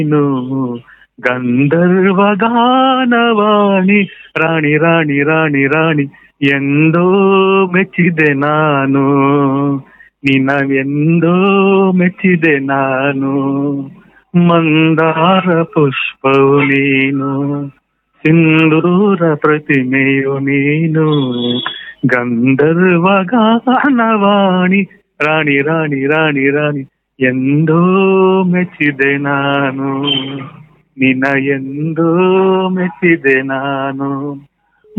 ನೀನು ಗಂಧರ್ವ ಗಾನವಾಣಿ ರಾಣಿ ರಾಣಿ ರಾಣಿ ರಾಣಿ ಎಂದೋ ಮೆಚ್ಚಿದೆ ನಾನು ನಿನವೆಂದೋ ಮೆಚ್ಚಿದೆ ನಾನು ಮಂದಾರ ಪುಷ್ಪವು ನೀನು ಸಿಂಧೂರ ಪ್ರತಿಮೆಯು ನೀನು ಗಂಧರ್ವ ಗಾನವಾಣಿ ರಾಣಿ ರಾಣಿ ರಾಣಿ ರಾಣಿ ಎಂದೋ ಮೆಚ್ಚಿದೆ ನಾನು ನಿನ ಎಂದೋ ಮೆಚ್ಚಿದೆ ನಾನು